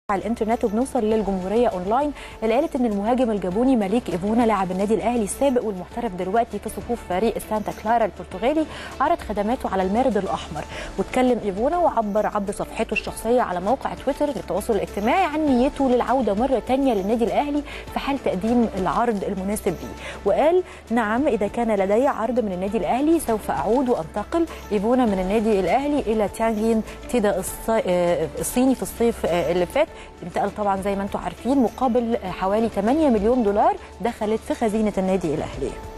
على الانترنت وبنوصل للجمهوريه اونلاين اللي قالت ان المهاجم الجابوني مليك ايفونا لاعب النادي الاهلي السابق والمحترف دلوقتي في صفوف فريق سانتا كلارا البرتغالي عرض خدماته على المارد الاحمر واتكلم ايفونا وعبر عبر صفحته الشخصيه على موقع تويتر للتواصل الاجتماعي عن نيته للعوده مره ثانيه للنادي الاهلي في حال تقديم العرض المناسب ليه وقال نعم اذا كان لدي عرض من النادي الاهلي سوف اعود وانتقل ايفونا من النادي الاهلي الى تيانجين تيدا الصيني في الصيف اللي فات انتقل طبعا زي ما انتم عارفين مقابل حوالي 8 مليون دولار دخلت في خزينه النادي الاهلي